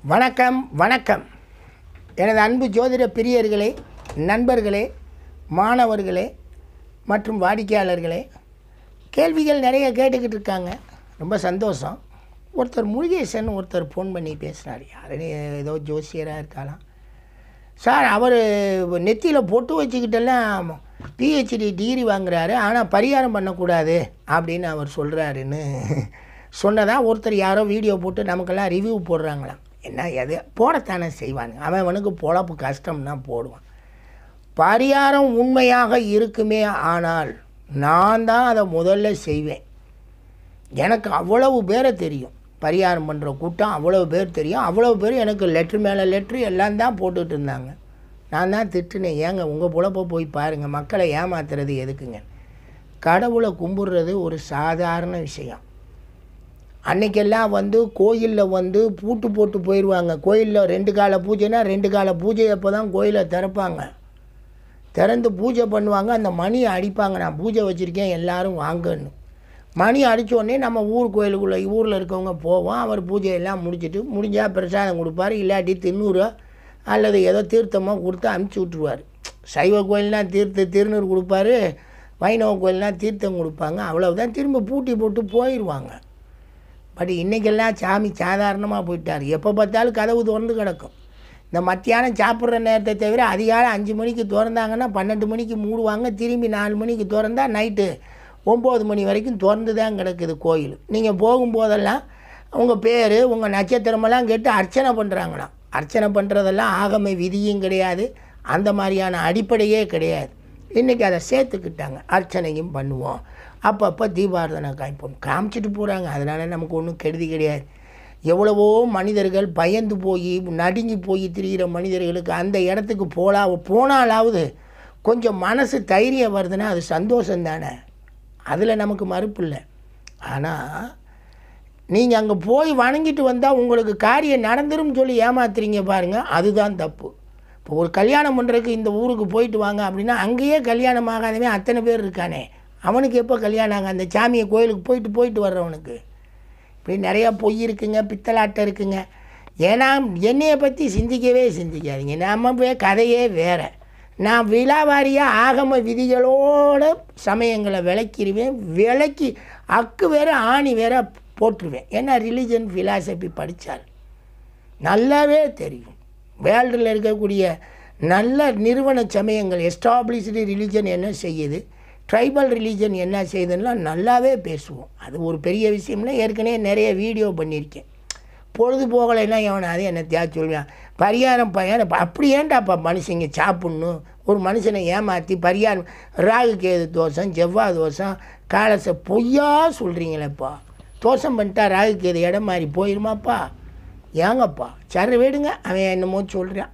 வணக்கம் வணக்கம் எனது அன்பு ஜோதிட பிரியர்களே நண்பர்களே மாணவர்களே மற்றும் வாடிக்கையாளர்களே கேள்விகள் நிறைய கேட்டுக்கிட்டு இருக்காங்க ரொம்ப சந்தோஷம் ஒருத்தர் முருகேசன் ஒருத்தர் ஃபோன் பண்ணி பேசுனார் யாருன்னு ஏதோ ஜோசியராக இருக்கலாம் சார் அவர் நெத்தியில் பொட்டு வச்சுக்கிட்டெல்லாம் பிஹெச்டி டிகிரி வாங்குறாரு ஆனால் பரிகாரம் பண்ணக்கூடாது அப்படின்னு அவர் சொல்கிறாருன்னு சொன்னதா ஒருத்தர் யாரோ வீடியோ போட்டு நமக்கெல்லாம் ரிவ்யூ போடுறாங்களாம் என்ன எது போடத்தானே செய்வாங்க அவன் அவனுக்கு பொழப்பு கஷ்டம்னா போடுவான் பரிகாரம் உண்மையாக இருக்குமே ஆனால் நான் தான் அதை முதல்ல செய்வேன் எனக்கு அவ்வளவு பேரை தெரியும் பரிகாரம் பண்ணுற கூட்டம் அவ்வளவு பேர் தெரியும் அவ்வளவு பேர் எனக்கு லெட்ரு மேலே லெட்ரு எல்லாம் தான் போட்டுட்டு இருந்தாங்க நான் தான் திட்டுனேன் ஏங்க உங்கள் பொழப்ப போய் பாருங்கள் மக்களை ஏமாத்துறது எதுக்குங்க கடவுளை கும்பிடுறது ஒரு சாதாரண விஷயம் அன்னைக்கெல்லாம் வந்து கோயிலில் வந்து பூட்டு போட்டு போயிடுவாங்க கோயிலில் ரெண்டு கால பூஜைனா ரெண்டு கால பூஜை அப்போ தான் கோயிலை திறப்பாங்க திறந்து பூஜை பண்ணுவாங்க அந்த மணியை அடிப்பாங்க நான் பூஜை வச்சுருக்கேன் எல்லாரும் வாங்கன்னு மணி அடிச்ச உடனே நம்ம ஊர் கோயிலுக்குள்ளே ஊரில் இருக்கவங்க போவோம் அவர் பூஜையெல்லாம் முடிச்சிட்டு முடிஞ்சால் பிரசாதம் கொடுப்பாரு இல்லாட்டி தின்னூரோ அல்லது ஏதோ தீர்த்தமோ கொடுத்து அனுப்பிச்சி விட்ருவார் சைவ கோயில்னால் தீர்த்த திருநூறு கொடுப்பாரு வைணவ கோயில்னால் தீர்த்தம் கொடுப்பாங்க அவ்வளவுதான் திரும்ப பூட்டி போட்டு போயிடுவாங்க பட் இன்றைக்கெல்லாம் சாமி சாதாரணமாக போயிட்டார் எப்போ பார்த்தாலும் கதவு திறந்து கிடக்கும் இந்த மத்தியானம் சாப்பிட்ற நேரத்தை தவிர அதிகாலை அஞ்சு மணிக்கு திறந்தாங்கன்னா பன்னெண்டு மணிக்கு மூடுவாங்க திரும்பி நாலு மணிக்கு திறந்தா நைட்டு ஒம்பது மணி வரைக்கும் திறந்து தான் கிடக்குது கோயில் நீங்கள் போகும்போதெல்லாம் உங்கள் பேர் உங்கள் நட்சத்திரமெல்லாம் கேட்டு அர்ச்சனை பண்ணுறாங்களாம் அர்ச்சனை பண்ணுறதெல்லாம் ஆகம விதியும் கிடையாது அந்த மாதிரியான அடிப்படையே கிடையாது இன்றைக்கி அதை சேர்த்துக்கிட்டாங்க அர்ச்சனையும் பண்ணுவோம் அப்பப்போ தீபாரதனை காமிப்போம் காமிச்சிட்டு போகிறாங்க அதனால் நமக்கு ஒன்றும் கெடுதி கிடையாது எவ்வளவோ மனிதர்கள் பயந்து போய் நடுங்கி போய் திரிகிற மனிதர்களுக்கு அந்த இடத்துக்கு போலா போனாலாவது கொஞ்சம் மனசு தைரியம் வருதுன்னா அது சந்தோஷம் தானே அதில் நமக்கு மறுப்பு இல்லை ஆனால் நீங்கள் அங்கே போய் வணங்கிட்டு வந்தால் உங்களுக்கு காரியம் நடந்துரும் சொல்லி ஏமாத்துறீங்க பாருங்கள் அதுதான் தப்பு இப்போ ஒரு கல்யாணம் பண்ணுறதுக்கு இந்த ஊருக்கு போயிட்டு வாங்க அப்படின்னா அங்கேயே கல்யாணம் ஆகாதவன் அத்தனை பேர் இருக்கானே அவனுக்கு எப்போ கல்யாணம் ஆகும் அந்த சாமியை கோயிலுக்கு போயிட்டு போயிட்டு வர்றவனுக்கு இப்படி நிறையா பொய் இருக்குங்க பித்தலாட்டம் இருக்குங்க ஏன்னா என்னையை பற்றி சிந்திக்கவே சிந்திக்காதீங்க நம்ம போய் கதையே வேறு நான் விழாவாரியாக ஆகம விதிகளோட சமயங்களை விளக்கிடுவேன் விளக்கி அக்கு வேற ஆணி வேற போட்டுருவேன் ஏன்னா ரிலிஜன் ஃபிலாசபி படித்தார் நல்லாவே தெரியும் வேர்ல்டில் இருக்கக்கூடிய நல்ல நிறுவன சமயங்கள் எஸ்டாப்ளிஷ்டு ரிலிஜன் என்ன செய்யுது ட்ரைபல் ரிலீஜன் என்ன செய்யுதுன்னா நல்லாவே பேசுவோம் அது ஒரு பெரிய விஷயம்னா ஏற்கனவே நிறைய வீடியோ பண்ணியிருக்கேன் பொழுது போகலைன்னா எவனை அது என்ன தியா சொல்லுவான் பரிகாரம் பையன் அப்படி ஏன்டாப்பா மனுஷங்க சாப்பிட்ணும் ஒரு மனுஷனை ஏமாற்றி பரிகாரம் ராகு கேது தோஷம் செவ்வாய் தோஷம் காலச பொய்யா சொல்கிறீங்களேப்பா தோஷம் பண்ணிட்டா ராகு கேது இடம் மாறி போயிருமாப்பா ஏங்கப்பா சரி விடுங்க அவன் என்னமோ சொல்கிறான்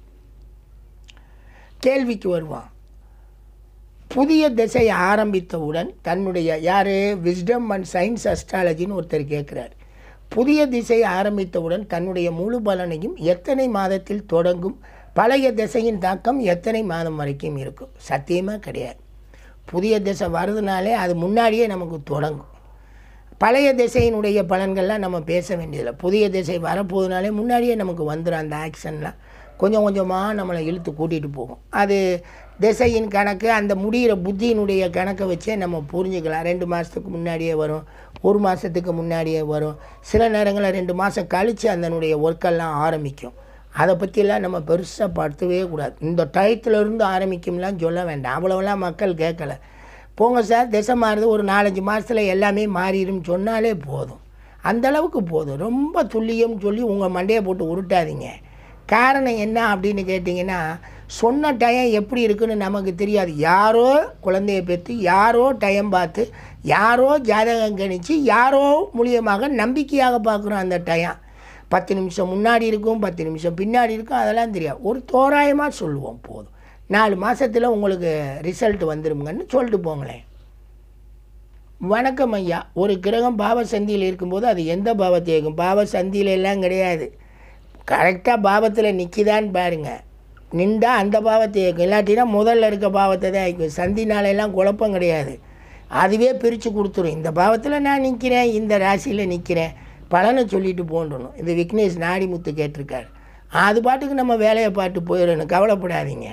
கேள்விக்கு வருவான் புதிய திசை ஆரம்பித்தவுடன் தன்னுடைய யார் விஸ்டம் அண்ட் சயின்ஸ் அஸ்ட்ராலஜின்னு ஒருத்தர் கேட்குறார் புதிய திசை ஆரம்பித்தவுடன் தன்னுடைய முழு பலனையும் எத்தனை மாதத்தில் தொடங்கும் பழைய திசையின் தாக்கம் எத்தனை மாதம் வரைக்கும் இருக்கும் சத்தியமாக கிடையாது புதிய திசை வருதுனாலே அது முன்னாடியே நமக்கு தொடங்கும் பழைய திசையினுடைய பலன்கள்லாம் நம்ம பேச வேண்டியதில்லை புதிய திசை வரப்போகுதுனாலே முன்னாடியே நமக்கு வந்துடும் அந்த ஆக்ஷன்லாம் கொஞ்சம் கொஞ்சமாக நம்மளை இழுத்து கூட்டிகிட்டு போகும் அது திசையின் கணக்கு அந்த முடிகிற புத்தியினுடைய கணக்கை வச்சே நம்ம புரிஞ்சுக்கலாம் ரெண்டு மாதத்துக்கு முன்னாடியே வரும் ஒரு மாதத்துக்கு முன்னாடியே வரும் சில நேரங்களில் ரெண்டு மாதம் கழித்து அதனுடைய ஒர்க்கெல்லாம் ஆரம்பிக்கும் அதை பற்றிலாம் நம்ம பெருசாக படுத்தவே கூடாது இந்த டயத்துலேருந்து ஆரம்பிக்கும்லாம் சொல்ல வேண்டாம் அவ்வளோலாம் மக்கள் கேட்கல போங்க சார் திசை மாறுது ஒரு நாலஞ்சு மாதத்தில் எல்லாமே மாறிடும் சொன்னாலே போதும் அந்த அளவுக்கு போதும் ரொம்ப துல்லியம் சொல்லி உங்கள் மண்டையை போட்டு உருட்டாதீங்க காரணம் என்ன அப்படின்னு கேட்டிங்கன்னா சொன்ன டைம் எப்படி இருக்குன்னு நமக்கு தெரியாது யாரோ குழந்தைய பெற்று யாரோ டைம் பார்த்து யாரோ ஜாதகம் கணித்து யாரோ மூலியமாக நம்பிக்கையாக பார்க்குறோம் அந்த டைம் பத்து நிமிஷம் முன்னாடி இருக்கும் பத்து நிமிஷம் பின்னாடி இருக்கும் அதெல்லாம் தெரியாது ஒரு தோராயமாக சொல்லுவோம் போதும் நாலு மாதத்தில் உங்களுக்கு ரிசல்ட் வந்துருங்கன்னு சொல்லிட்டு போங்களேன் வணக்கம் ஐயா ஒரு கிரகம் பாவ சந்தியில் இருக்கும்போது அது எந்த பாவத்தை இருக்கும் பாவ சந்தியில எல்லாம் கிடையாது கரெக்டாக பாவத்தில் நிற்கிதான்னு பாருங்கள் நின்றா அந்த பாவத்தை இயக்கும் இல்லாட்டினா முதல்ல இருக்க பாவத்தை தான் இயக்கும் சந்தினாலெல்லாம் குழப்பம் கிடையாது அதுவே பிரித்து கொடுத்துரும் இந்த பாவத்தில் நான் நிற்கிறேன் இந்த ராசியில் நிற்கிறேன் பலனை சொல்லிட்டு போன்றணும் இந்த விக்னேஷ் நாடிமுத்து கேட்டிருக்காரு அது பாட்டுக்கு நம்ம வேலையை பார்த்து போயிடணும் கவலைப்படாதீங்க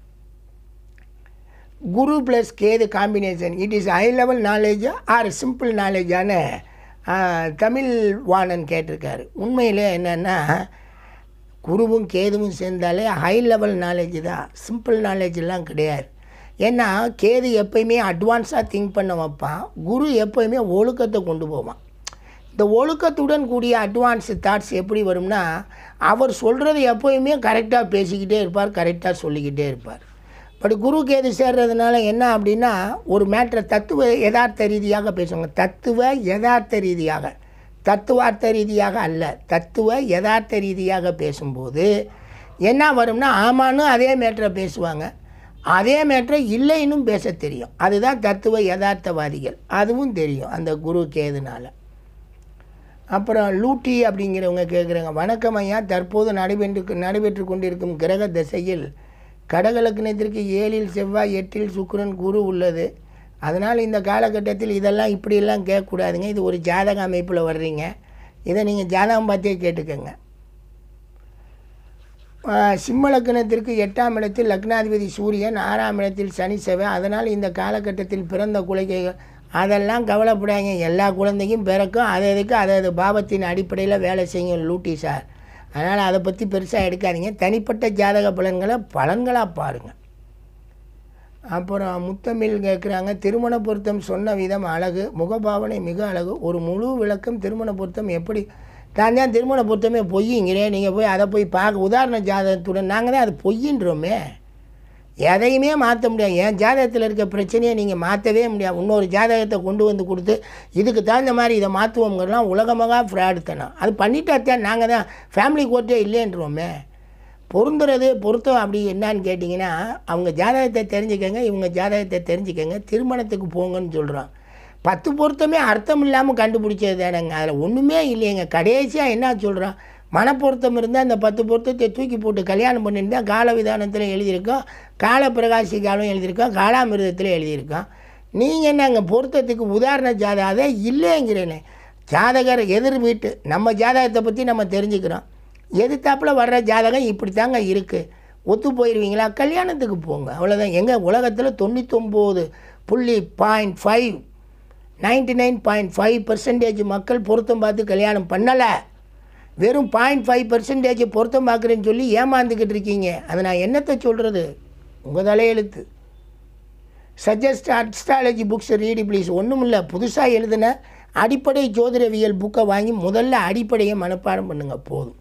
Guru plus Ketu combination it is high level நாலேஜா ஆர் சிம்பிள் நாலேஜான தமிழ் வாணன் கேட்டிருக்காரு உண்மையில் என்னென்னா குருவும் கேதுவும் சேர்ந்தாலே ஹை லெவல் நாலேஜ் தான் சிம்பிள் நாலேஜெல்லாம் கிடையாது ஏன்னா கேது எப்பயுமே அட்வான்ஸாக திங்க் பண்ண வைப்பான் குரு எப்பயுமே ஒழுக்கத்தை கொண்டு போவான் இந்த ஒழுக்கத்துடன் கூடிய அட்வான்ஸ் தாட்ஸ் எப்படி வரும்னா அவர் சொல்கிறது எப்போயுமே கரெக்டாக பேசிக்கிட்டே இருப்பார் கரெக்டாக சொல்லிக்கிட்டே இருப்பார் பட் குரு கேது சேர்றதுனால என்ன அப்படின்னா ஒரு மேட்ரை தத்துவ யதார்த்த ரீதியாக பேசுவாங்க தத்துவ யதார்த்த ரீதியாக தத்துவார்த்த ரீதியாக அல்ல தத்துவ யதார்த்த ரீதியாக பேசும்போது என்ன வரும்னா ஆமான்னு அதே மேட்டரை பேசுவாங்க அதே மேட்டரை இல்லைன்னும் பேச தெரியும் அதுதான் தத்துவ யதார்த்தவாதிகள் அதுவும் தெரியும் அந்த குரு கேதுனால அப்புறம் லூட்டி அப்படிங்கிறவங்க கேட்குறாங்க வணக்கம் ஐயா தற்போது நடைபெற்று நடைபெற்று கொண்டிருக்கும் கிரக திசையில் கடகலக்கணத்திற்கு ஏழில் செவ்வாய் எட்டில் சுக்கிரன் குரு உள்ளது அதனால் இந்த காலகட்டத்தில் இதெல்லாம் இப்படியெல்லாம் கேட்கக்கூடாதுங்க இது ஒரு ஜாதக அமைப்பில் வர்றீங்க இதை நீங்கள் ஜாதகம் பார்த்தே கேட்டுக்கோங்க சிம்ம லக்னத்திற்கு எட்டாம் இடத்தில் லக்னாதிபதி சூரியன் ஆறாம் இடத்தில் சனி செவ்வாய் அதனால் இந்த காலகட்டத்தில் பிறந்த குழந்தைகள் அதெல்லாம் கவலைப்படாங்க எல்லா குழந்தையும் பிறக்கும் அது அதுக்கு அது அது பாவத்தின் அடிப்படையில் வேலை செய்யும் லூட்டி சார் அதனால் அதை பற்றி பெருசாக எடுக்காதீங்க தனிப்பட்ட ஜாதக பலன்களை பலன்களாக பாருங்கள் அப்புறம் முத்தமிழ் கேட்குறாங்க திருமண பொருத்தம் சொன்ன விதம் அழகு முகபாவனை மிக அழகு ஒரு முழு விளக்கம் திருமண பொருத்தம் எப்படி நான் தான் திருமண பொருத்தமே பொய்யுங்கிறேன் நீங்கள் போய் அதை போய் பார்க்க உதாரண ஜாதகத்துடன் நாங்கள் தான் அது பொய்யின்றோமே எதையுமே மாற்ற முடியாது என் ஜாதகத்தில் இருக்க பிரச்சனையை நீங்கள் மாற்றவே முடியாது இன்னொரு ஜாதகத்தை கொண்டு வந்து கொடுத்து இதுக்கு தகுந்த மாதிரி இதை மாற்றுவோங்கிறலாம் உலகமாக ஃப்ராடு தானே அது பண்ணிட்டாத்தான் நாங்கள் தான் ஃபேமிலி கோர்ட்டே இல்லைன்றோமே பொருந்துறது பொருத்தம் அப்படி என்னான்னு கேட்டிங்கன்னா அவங்க ஜாதகத்தை தெரிஞ்சுக்கங்க இவங்க ஜாதகத்தை தெரிஞ்சுக்கங்க திருமணத்துக்கு போங்கன்னு சொல்கிறோம் பத்து பொருத்தமே அர்த்தம் இல்லாமல் கண்டுபிடிச்சது தானேங்க அதில் ஒன்றுமே இல்லைங்க கடைசியாக என்ன சொல்கிறோம் மனப்பொருத்தம் இருந்தால் அந்த பத்து பொருத்தத்தை தூக்கி போட்டு கல்யாணம் பண்ணியிருந்தால் கால விதானத்தில் எழுதியிருக்கோம் கால பிரகாசி காலம் எழுதியிருக்கோம் காலாமிருதத்தில் எழுதியிருக்கோம் நீங்கள் என்னங்க பொருத்தத்துக்கு உதாரண ஜாதகம் அதே இல்லைங்கிறேனே ஜாதகர் எதிர் வீட்டு நம்ம ஜாதகத்தை பற்றி நம்ம தெரிஞ்சுக்கிறோம் எதிர்த்தாப்பில் வர்ற ஜாதகம் இப்படி தாங்க இருக்குது ஒத்து போயிடுவீங்களா கல்யாணத்துக்கு போங்க அவ்வளோதான் எங்கள் உலகத்தில் தொண்ணூத்தொம்பது புள்ளி point five ninety nine point five percentage மக்கள் பொருத்தம் பார்த்து கல்யாணம் பண்ணலை வெறும் பாயிண்ட் ஃபைவ் பர்சன்டேஜ் பொருத்தம் பார்க்குறேன்னு சொல்லி ஏமாந்துக்கிட்டு இருக்கீங்க அதை நான் என்னத்தை சொல்கிறது உங்கள் தலையெழுத்து suggest astrology books read please ஒன்றும் இல்லை புதுசாக எழுதின அடிப்படை ஜோதிடவியல் புக்கை வாங்கி முதல்ல அடிப்படையை மனப்பாடம் பண்ணுங்கள் போதும்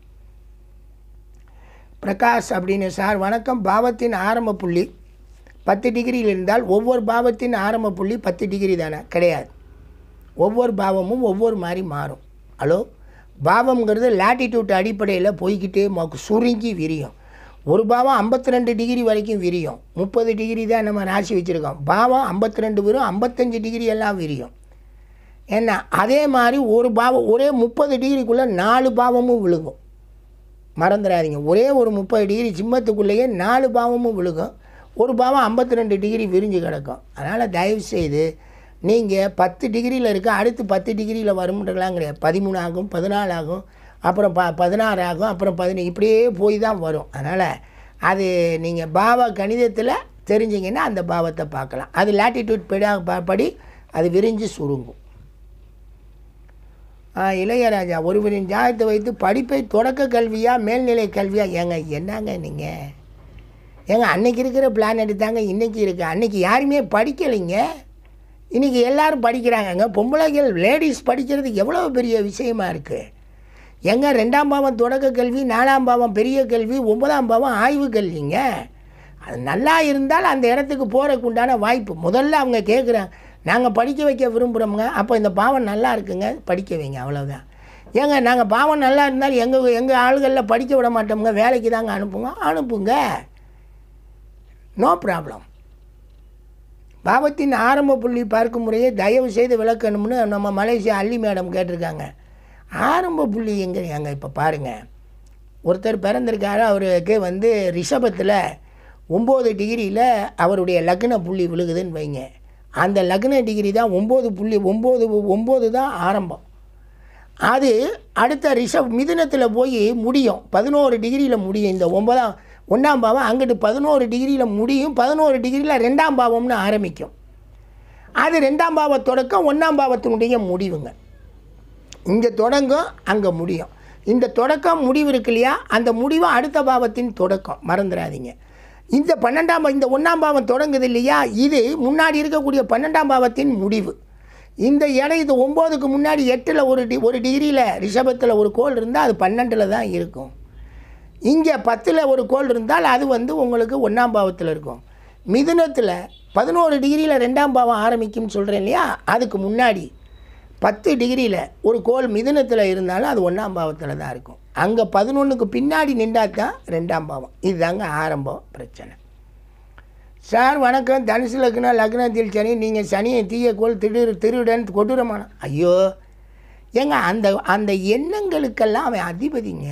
பிரகாஷ் அப்படின்னு சார் வணக்கம் பாவத்தின் ஆரம்ப புள்ளி பத்து டிகிரியில் இருந்தால் ஒவ்வொரு பாவத்தின் ஆரம்ப புள்ளி பத்து டிகிரி தானே கிடையாது ஒவ்வொரு பாவமும் ஒவ்வொரு மாதிரி மாறும் ஹலோ பாவம்ங்கிறது லாட்டிடியூட் அடிப்படையில் போய்கிட்டே மக்கு சுருங்கி விரியும் ஒரு பாவம் ஐம்பத்தி ரெண்டு டிகிரி வரைக்கும் விரியும் முப்பது டிகிரி தான் நம்ம ராசி வச்சுருக்கோம் பாவம் ஐம்பத்தி ரெண்டு வரும் ஐம்பத்தஞ்சு டிகிரி எல்லாம் விரியும் ஏன்னா அதே மாதிரி ஒரு பாவம் ஒரே முப்பது டிகிரிக்குள்ளே நாலு பாவமும் விழுகும் மறந்துடாதீங்க ஒரே ஒரு முப்பது டிகிரி சிம்மத்துக்குள்ளேயே நாலு பாவமும் விழுகும் ஒரு பாவம் ஐம்பத்தி ரெண்டு டிகிரி விரிஞ்சு கிடக்கும் அதனால் தயவுசெய்து நீங்கள் பத்து டிகிரியில் இருக்க அடுத்து பத்து டிகிரியில் வரும்ன்றலாம் கிடையாது பதிமூணு ஆகும் பதினாலு ஆகும் அப்புறம் ப பதினாறு ஆகும் அப்புறம் பதினேழு இப்படியே போய் தான் வரும் அதனால் அது நீங்கள் பாவ கணிதத்தில் தெரிஞ்சிங்கன்னா அந்த பாவத்தை பார்க்கலாம் அது லாட்டிடியூட் படி படி அது விரிஞ்சு சுருங்கும் இளையராஜா ஒருவரின் ஜாதகத்தை வைத்து படிப்பை தொடக்க கல்வியா மேல்நிலை கல்வியா ஏங்க என்னங்க நீங்கள் ஏங்க அன்னைக்கு இருக்கிற பிளான் எடுத்தாங்க இன்றைக்கி இருக்குது அன்றைக்கி யாருமே படிக்கலைங்க இன்றைக்கி எல்லோரும் படிக்கிறாங்கங்க பொம்பளைகள் லேடிஸ் படிக்கிறது எவ்வளோ பெரிய விஷயமா இருக்குது எங்க ரெண்டாம் பாவம் தொடக்க கல்வி நாலாம் பாவம் பெரிய கல்வி ஒன்பதாம் பாவம் ஆய்வு கல்விங்க அது நல்லா இருந்தால் அந்த இடத்துக்கு போகிறதுக்கு உண்டான வாய்ப்பு முதல்ல அவங்க கேட்குறாங்க நாங்கள் படிக்க வைக்க விரும்புகிறோமுங்க அப்போ இந்த பாவம் நல்லா இருக்குங்க படிக்க வைங்க அவ்வளோதான் ஏங்க நாங்கள் பாவம் நல்லா இருந்தால் எங்கள் எங்கள் ஆளுகளில் படிக்க விட மாட்டோமுங்க வேலைக்கு தாங்க அனுப்புங்க அனுப்புங்க நோ ப்ராப்ளம் பாவத்தின் ஆரம்ப புள்ளி பார்க்கும் முறையை தயவு செய்து விளக்கணும்னு நம்ம மலேசியா அள்ளி மேடம் கேட்டிருக்காங்க ஆரம்ப புள்ளி எங்கே எங்க இப்போ பாருங்கள் ஒருத்தர் பிறந்திருக்காரு அவருக்கு வந்து ரிஷபத்தில் ஒம்பது டிகிரியில் அவருடைய லக்ன புள்ளி விழுகுதுன்னு வைங்க அந்த லக்ன டிகிரி தான் ஒம்பது புள்ளி ஒம்பது ஒம்பது தான் ஆரம்பம் அது அடுத்த ரிஷப் மிதுனத்தில் போய் முடியும் பதினோரு டிகிரியில் முடியும் இந்த ஒன்பதாம் ஒன்றாம் பாவம் அங்கிட்டு பதினோரு டிகிரியில் முடியும் பதினோரு டிகிரியில் ரெண்டாம் பாவம்னு ஆரம்பிக்கும் அது ரெண்டாம் பாவ தொடக்கம் ஒன்றாம் பாவத்தினுடைய முடிவுங்க இங்கே தொடங்கும் அங்கே முடியும் இந்த தொடக்கம் முடிவு இருக்கு இல்லையா அந்த முடிவு அடுத்த பாவத்தின் தொடக்கம் மறந்துடாதீங்க இந்த பன்னெண்டாம் பா- இந்த ஒன்றாம் பாவம் தொடங்குது இல்லையா இது முன்னாடி இருக்கக்கூடிய பன்னெண்டாம் பாவத்தின் முடிவு இந்த இடம் இது ஒம்போதுக்கு முன்னாடி எட்டில் ஒரு டி ஒரு டிகிரியில் ரிஷபத்தில் ஒரு கோள் இருந்தால் அது பன்னெண்டில் தான் இருக்கும் இங்கே பத்தில் ஒரு கோள் இருந்தால் அது வந்து உங்களுக்கு ஒன்றாம் பாவத்தில் இருக்கும் மிதுனத்தில் பதினோரு டிகிரியில் ரெண்டாம் பாவம் ஆரம்பிக்கும்னு சொல்கிறேன் இல்லையா அதுக்கு முன்னாடி பத்து டிகிரியில் ஒரு கோள் மிதுனத்தில் இருந்தாலும் அது ஒன்றாம் பாவத்தில் தான் இருக்கும் அங்கே பதினொன்றுக்கு பின்னாடி நின்றா தான் ரெண்டாம் பாவம் இதுதாங்க ஆரம்பம் பிரச்சனை சார் வணக்கம் தனுசு லக்னா லக்னத்தில் சனி நீங்கள் சனியை தீய கோள் திடீர் திருடன் கொடூரமான ஐயோ ஏங்க அந்த அந்த எண்ணங்களுக்கெல்லாம் அவன் அதிபதிங்க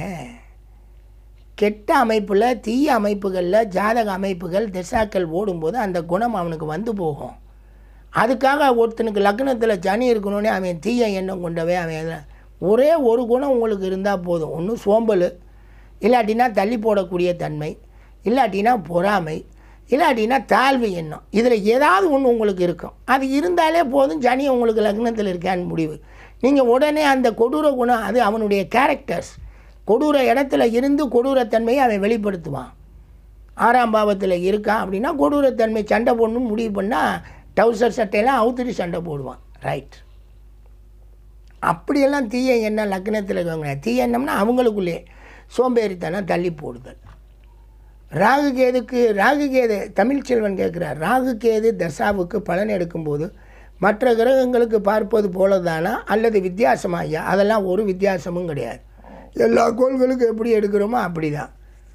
கெட்ட அமைப்பில் தீய அமைப்புகளில் ஜாதக அமைப்புகள் திசாக்கள் ஓடும்போது அந்த குணம் அவனுக்கு வந்து போகும் அதுக்காக ஒருத்தனுக்கு லக்னத்தில் சனி இருக்கணும்னே அவன் தீய எண்ணம் கொண்டவே அவன் எல்லாம் ஒரே ஒரு குணம் உங்களுக்கு இருந்தால் போதும் ஒன்று சோம்பல் இல்லாட்டினா தள்ளி போடக்கூடிய தன்மை இல்லாட்டினா பொறாமை இல்லாட்டினா தாழ்வு எண்ணம் இதில் ஏதாவது ஒன்று உங்களுக்கு இருக்கும் அது இருந்தாலே போதும் சனி உங்களுக்கு லக்னத்தில் இருக்கான்னு முடிவு நீங்கள் உடனே அந்த கொடூர குணம் அது அவனுடைய கேரக்டர்ஸ் கொடூர இடத்துல இருந்து கொடூரத்தன்மையை அவன் வெளிப்படுத்துவான் ஆறாம் பாவத்தில் இருக்கான் அப்படின்னா கொடூரத்தன்மை சண்டை போடணும்னு முடிவு பண்ணால் டவுசர் சட்டையெல்லாம் அவுத்துட்டு சண்டை போடுவான் ரைட் அப்படியெல்லாம் தீய எண்ணம் லக்னத்தில் இருக்கவங்க தீய எண்ணம்னா அவங்களுக்குள்ளே சோம்பேறித்தனம் தள்ளி போடுதல் ராகு கேதுக்கு ராகு கேது தமிழ்ச்செல்வன் கேட்குறார் ராகு கேது தசாவுக்கு பலன் எடுக்கும்போது மற்ற கிரகங்களுக்கு பார்ப்பது போலதானா அல்லது வித்தியாசமா ஐயா அதெல்லாம் ஒரு வித்தியாசமும் கிடையாது எல்லா கோள்களுக்கும் எப்படி எடுக்கிறோமோ அப்படி தான்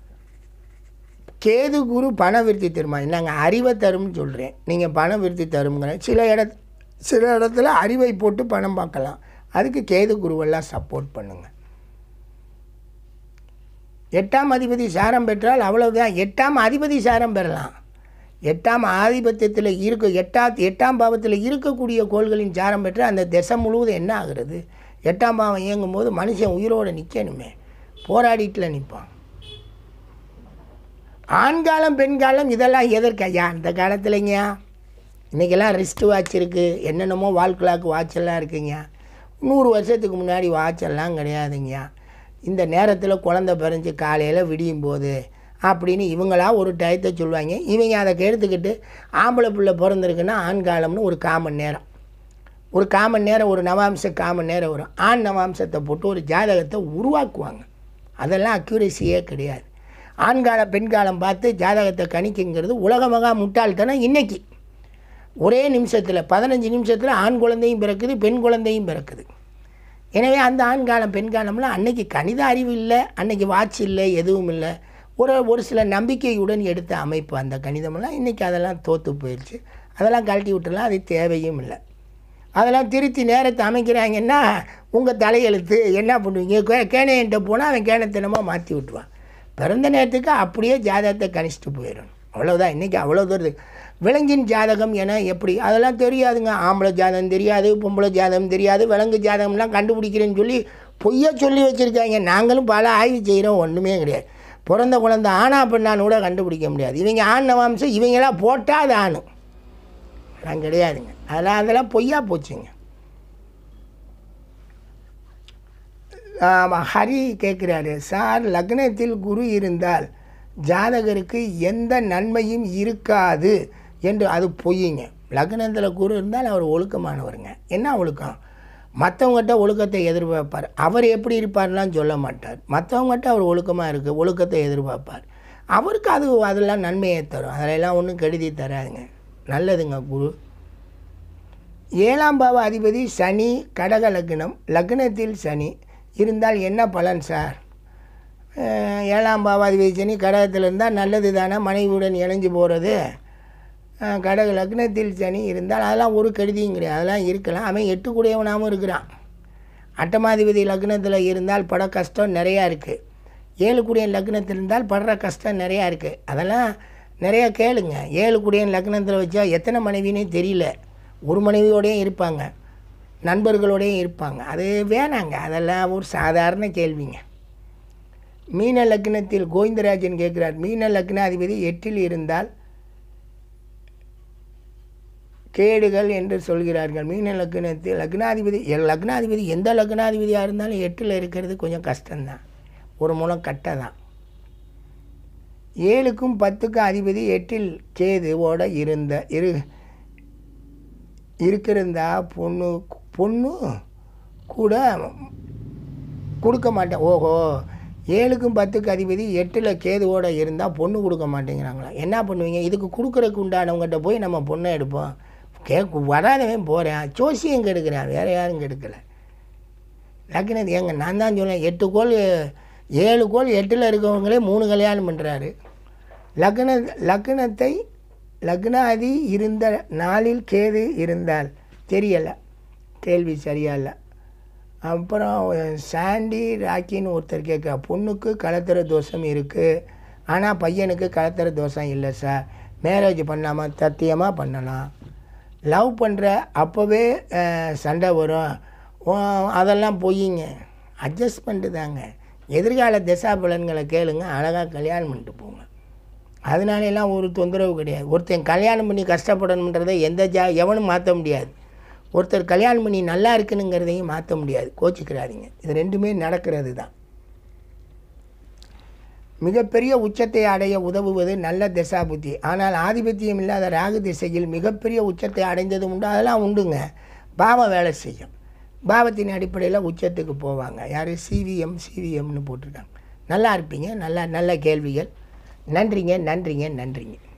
கேது குரு பண விருத்தி தருமா நாங்கள் அறிவை தரும்னு சொல்கிறேன் நீங்கள் பண விருத்தி தருங்கிற சில இட சில இடத்துல அறிவை போட்டு பணம் பார்க்கலாம் அதுக்கு கேது குருவெல்லாம் சப்போர்ட் பண்ணுங்கள் எட்டாம் அதிபதி சாரம் பெற்றால் அவ்வளவுதான் எட்டாம் அதிபதி சாரம் பெறலாம் எட்டாம் ஆதிபத்தியத்தில் இருக்க எட்டா எட்டாம் பாவத்தில் இருக்கக்கூடிய கோள்களின் சாரம் பெற்று அந்த திசை முழுவதும் என்ன ஆகுறது எட்டாம் பாவம் இயங்கும் போது மனுஷன் உயிரோடு நிற்கணுமே போராடிட்டுல நிற்பான் ஆண்காலம் பெண்காலம் இதெல்லாம் எதற்கு ஐயா அந்த காலத்துலங்கயா இன்றைக்கெல்லாம் ரிஸ்ட் வாட்ச் இருக்குது என்னென்னமோ வால் கிளாக் வாட்ச் எல்லாம் இருக்குங்க நூறு வருஷத்துக்கு முன்னாடி வாட்ச் எல்லாம் கிடையாதுங்கய்யா இந்த நேரத்தில் குழந்த பிறந்து காலையில் விடியும் போது அப்படின்னு இவங்களா ஒரு டயத்தை சொல்லுவாங்க இவங்க அதை எடுத்துக்கிட்டு ஆம்பளை பிள்ளை பிறந்திருக்குன்னா ஆண்காலம்னு ஒரு காமன் நேரம் ஒரு காமன் நேரம் ஒரு நவாம்ச காமன் நேரம் வரும் ஆண் நவாம்சத்தை போட்டு ஒரு ஜாதகத்தை உருவாக்குவாங்க அதெல்லாம் அக்யூரேசியே கிடையாது ஆண்காலம் பெண்காலம் பார்த்து ஜாதகத்தை கணிக்குங்கிறது உலகமகா முட்டாள்தனம் இன்னைக்கு ஒரே நிமிஷத்தில் பதினஞ்சு நிமிஷத்தில் ஆண் குழந்தையும் பிறக்குது பெண் குழந்தையும் பிறக்குது எனவே அந்த ஆண்காலம் பெண்காலம்லாம் அன்னைக்கு கணித அறிவு இல்லை அன்னைக்கு வாட்ச் இல்லை எதுவும் இல்லை ஒரு ஒரு சில நம்பிக்கையுடன் எடுத்த அமைப்பு அந்த கணிதமெல்லாம் இன்றைக்கி அதெல்லாம் தோற்று போயிடுச்சு அதெல்லாம் கழட்டி விட்டுலாம் அது தேவையும் இல்லை அதெல்லாம் திருத்தி நேரத்தை அமைக்கிறாங்கன்னா உங்கள் தலையெழுத்து என்ன பண்ணுவீங்க கே- கேணையன்ட்ட போனால் அவன் கேணத்தனமாக மாற்றி விட்டுருவான் பிறந்த நேரத்துக்கு அப்படியே ஜாதகத்தை கணிச்சிட்டு போயிடணும் அவ்வளோதான் இன்றைக்கி அவ்வளோ தூரது விலங்கின் ஜாதகம் என எப்படி அதெல்லாம் தெரியாதுங்க ஆம்பளை ஜாதகம் தெரியாது பொம்பளை ஜாதகம் தெரியாது விலங்கு ஜாதகம்லாம் கண்டுபிடிக்கிறேன்னு சொல்லி பொய்யா சொல்லி வச்சுருக்காங்க நாங்களும் பல ஆய்வு செய்கிறோம் ஒன்றுமே கிடையாது பிறந்த குழந்தை ஆனா பெண்ணான்னு கூட கண்டுபிடிக்க முடியாது இவங்க ஆண் நவாம்சம் இவங்கெல்லாம் போட்டால் அது ஆணும் அதெல்லாம் கிடையாதுங்க அதெல்லாம் அதெல்லாம் பொய்யா போச்சுங்க ஆமாம் ஹரி கேட்குறாரு சார் லக்னத்தில் குரு இருந்தால் ஜாதகருக்கு எந்த நன்மையும் இருக்காது என்று அது பொய்யுங்க லக்னத்தில் குரு இருந்தால் அவர் ஒழுக்கமானவருங்க என்ன ஒழுக்கம் மற்றவங்ககிட்ட ஒழுக்கத்தை எதிர்பார்ப்பார் அவர் எப்படி இருப்பார்லாம் சொல்ல மாட்டார் மற்றவங்ககிட்ட அவர் ஒழுக்கமாக இருக்குது ஒழுக்கத்தை எதிர்பார்ப்பார் அவருக்கு அது அதெல்லாம் நன்மையை தரும் அதிலெல்லாம் ஒன்றும் கெடுதி தராதுங்க நல்லதுங்க குரு ஏழாம் பாவ அதிபதி சனி கடக லக்னம் லக்னத்தில் சனி இருந்தால் என்ன பலன் சார் அஹ் ஏழாம் பாவாதிபதி சனி கடகத்தில் இருந்தால் நல்லது தானே மனைவியுடன் இணைஞ்சு போகிறது கடக லக்னத்தில் சனி இருந்தால் அதெல்லாம் ஒரு கெடுதியும் கிடையாது அதெல்லாம் இருக்கலாம் அவன் எட்டு கூடியவனாகவும் இருக்கிறான் அட்டமாதிபதி லக்னத்தில் இருந்தால் பட கஷ்டம் நிறையா இருக்குது ஏழு குடியன் லக்னத்தில் இருந்தால் படுற கஷ்டம் நிறையா இருக்குது அதெல்லாம் நிறையா கேளுங்க ஏழு குடியன் லக்னத்தில் வச்சா எத்தனை மனைவினே தெரியல ஒரு மனைவியோடையும் இருப்பாங்க நண்பர்களோடையும் இருப்பாங்க அது வேணாங்க அதெல்லாம் ஒரு சாதாரண கேள்விங்க மீன லக்னத்தில் கோவிந்தராஜன் கேட்குறார் மீன லக்னாதிபதி எட்டில் இருந்தால் கேடுகள் என்று சொல்கிறார்கள் மீன லக்னத்தில் லக்னாதிபதி எ- லக்னாதிபதி எந்த லக்னாதிபதியாக இருந்தாலும் எட்டில் இருக்கிறது கொஞ்சம் கஷ்டம்தான் ஒரு மூலம் கட்டை தான் ஏழுக்கும் பத்துக்கும் அதிபதி எட்டில் கேதுவோட இருந்த இரு இருக்கிறதா பொண்ணு பொண்ணு கூட கொடுக்க மாட்டேன் ஓஹோ ஏழுக்கும் பத்துக்கு அதிபதி எட்டில் கேதுவோட இருந்தால் பொண்ணு கொடுக்க மாட்டேங்கிறாங்களா என்ன பண்ணுவீங்க இதுக்கு கொடுக்குறதுக்கு உண்டானவங்ககிட்ட போய் நம்ம பொண்ணை எடுப்போம் கேட்க வராதவன் போகிறேன் ஜோசியம் கெடுக்கிறேன் வேறு யாரும் கெடுக்கலை லக்னது ஏங்க நான் தான் சொன்னேன் எட்டு கோல் ஏழு கோல் எட்டில் இருக்கவங்களே மூணு கல்யாணம் பண்ணுறாரு லக்ன லக்னத்தை லக்னாதி இருந்த நாளில் கேது இருந்தால் தெரியலை கேள்வி சரியா இல்லை அப்புறம் சாண்டி ராக்கின்னு ஒருத்தர் கேட்க பொண்ணுக்கு கலத்திர தோஷம் இருக்குது ஆனால் பையனுக்கு கலத்திர தோஷம் இல்லை சார் மேரேஜ் பண்ணாமல் சத்தியமாக பண்ணலாம் லவ் பண்ணுற அப்போவே அஹ், சண்டை வரும் ஓ, அதெல்லாம் பொய்யுங்க அட்ஜஸ்ட்மெண்ட்டு தாங்க எதிர்கால திசா பலன்களை கேளுங்க அழகாக கல்யாணம் பண்ணிட்டு போங்க அதனால எல்லாம் ஒரு தொந்தரவு கிடையாது ஒருத்தன் கல்யாணம் பண்ணி கஷ்டப்படணுன்றதை எந்த ஜா எவனும் மாற்ற முடியாது ஒருத்தர் கல்யாணம் பண்ணி நல்லா இருக்குனுங்கிறதையும் மாற்ற முடியாது கோச்சிக்கிறாதீங்க இது ரெண்டுமே நடக்கிறது தான் மிகப்பெரிய உச்சத்தை அடைய உதவுவது நல்ல திசா புத்தி ஆனால் ஆதிபத்தியம் இல்லாத ராகு திசையில் மிகப்பெரிய உச்சத்தை அடைந்தது உண்டு அதெல்லாம் உண்டுங்க பாவம் வேலை செய்யும் பாவத்தின் அடிப்படையில் உச்சத்துக்கு போவாங்க யார் சிவிஎம் சிவிஎம்னு போட்டிருக்காங்க நல்லா இருப்பீங்க நல்லா நல்ல கேள்விகள் நன்றிங்க நன்றிங்க நன்றிங்க